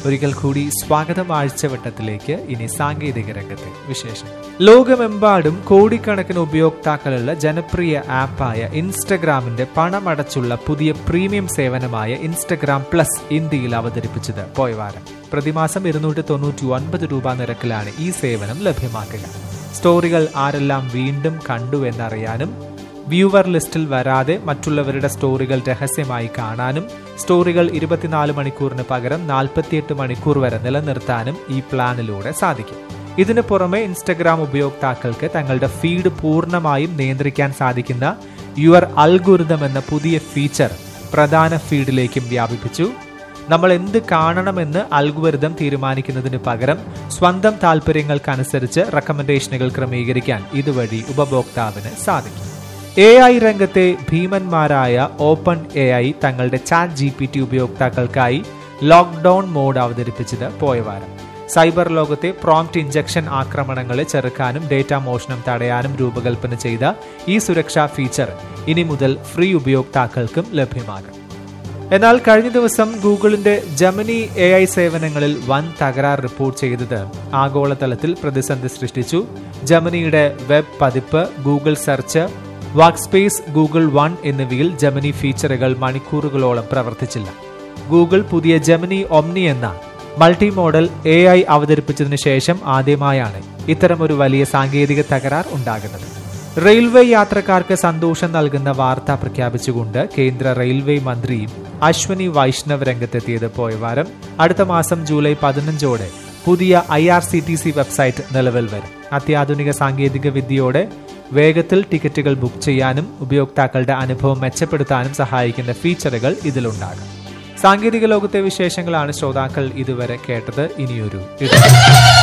ഒരിക്കൽ കൂടി സ്വാഗതം ആഴ്ചവട്ടത്തിലേക്ക് ഇനി സാങ്കേതിക രംഗത്തെ വിശേഷം ലോകമെമ്പാടും കോടിക്കണക്കിന് ഉപയോക്താക്കളുള്ള ജനപ്രിയ ആപ്പായ ഇൻസ്റ്റഗ്രാമിന്റെ പണമടച്ചുള്ള പുതിയ പ്രീമിയം സേവനമായ ഇൻസ്റ്റഗ്രാം പ്ലസ് ഇന്ത്യയിൽ അവതരിപ്പിച്ചത് പോയവാരം പ്രതിമാസം ഇരുന്നൂറ്റി തൊണ്ണൂറ്റി ഒൻപത് രൂപ നിരക്കിലാണ് ഈ സേവനം ലഭ്യമാക്കുക സ്റ്റോറികൾ ആരെല്ലാം വീണ്ടും കണ്ടു എന്നറിയാനും വ്യൂവർ ലിസ്റ്റിൽ വരാതെ മറ്റുള്ളവരുടെ സ്റ്റോറികൾ രഹസ്യമായി കാണാനും സ്റ്റോറികൾ ഇരുപത്തിനാല് മണിക്കൂറിന് പകരം നാൽപ്പത്തിയെട്ട് മണിക്കൂർ വരെ നിലനിർത്താനും ഈ പ്ലാനിലൂടെ സാധിക്കും ഇതിനു പുറമെ ഇൻസ്റ്റഗ്രാം ഉപയോക്താക്കൾക്ക് തങ്ങളുടെ ഫീഡ് പൂർണ്ണമായും നിയന്ത്രിക്കാൻ സാധിക്കുന്ന യുവർ അൽഗുരുതം എന്ന പുതിയ ഫീച്ചർ പ്രധാന ഫീഡിലേക്കും വ്യാപിപ്പിച്ചു നമ്മൾ എന്ത് കാണണമെന്ന് അൽഗുവരിതം തീരുമാനിക്കുന്നതിന് പകരം സ്വന്തം താല്പര്യങ്ങൾക്കനുസരിച്ച് റെക്കമെൻഡേഷനുകൾ ക്രമീകരിക്കാൻ ഇതുവഴി ഉപഭോക്താവിന് സാധിക്കും എ ഐ രംഗത്തെ ഭീമന്മാരായ ഓപ്പൺ എ ഐ തങ്ങളുടെ ചാറ്റ് ജി പി ടി ഉപയോക്താക്കൾക്കായി ലോക്ക്ഡൌൺ മോഡ് അവതരിപ്പിച്ചത് പോയവാരം സൈബർ ലോകത്തെ പ്രോംപ്റ്റ് ഇഞ്ചക്ഷൻ ആക്രമണങ്ങളെ ചെറുക്കാനും ഡേറ്റ മോഷണം തടയാനും രൂപകൽപ്പന ചെയ്ത ഈ സുരക്ഷാ ഫീച്ചർ ഇനി മുതൽ ഫ്രീ ഉപയോക്താക്കൾക്കും ലഭ്യമാകും എന്നാൽ കഴിഞ്ഞ ദിവസം ഗൂഗിളിന്റെ ജമിനി എ ഐ സേവനങ്ങളിൽ വൻ തകരാർ റിപ്പോർട്ട് ചെയ്തത് ആഗോളതലത്തിൽ പ്രതിസന്ധി സൃഷ്ടിച്ചു ജമിനിയുടെ വെബ് പതിപ്പ് Google search Workspace Google One എന്നിവയിൽ ജമിനി ഫീച്ചറുകൾ മണിക്കൂറുകളോളം പ്രവർത്തിച്ചില്ല ഗൂഗിൾ പുതിയ ജമിനി ഒമ്നി എന്ന മൾട്ടി മോഡൽ എ ഐ അവതരിപ്പിച്ചതിനു ശേഷം ആദ്യമായാണ് ഇത്തരമൊരു വലിയ സാങ്കേതിക തകരാർ ഉണ്ടാകുന്നത് റെയിൽവേ യാത്രക്കാർക്ക് സന്തോഷം നൽകുന്ന വാർത്ത പ്രഖ്യാപിച്ചുകൊണ്ട് കേന്ദ്ര റെയിൽവേ മന്ത്രി അശ്വനി വൈഷ്ണവ് രംഗത്തെത്തിയത് പോയവാരം അടുത്ത മാസം ജൂലൈ പതിനഞ്ചോടെ പുതിയ I R C T C website നിലവിൽ വരും അത്യാധുനിക സാങ്കേതിക വിദ്യയോടെ വേഗത്തിൽ ടിക്കറ്റുകൾ ബുക്ക് ചെയ്യാനും ഉപയോക്താക്കളുടെ അനുഭവം മെച്ചപ്പെടുത്താനും സഹായിക്കുന്ന ഫീച്ചറുകൾ ഇതിലുണ്ടാകും സാങ്കേതിക ലോകത്തെ വിശേഷങ്ങളാണ് ശ്രോതാക്കൾ ഇതുവരെ കേട്ടത് ഇനിയൊരു ഇടം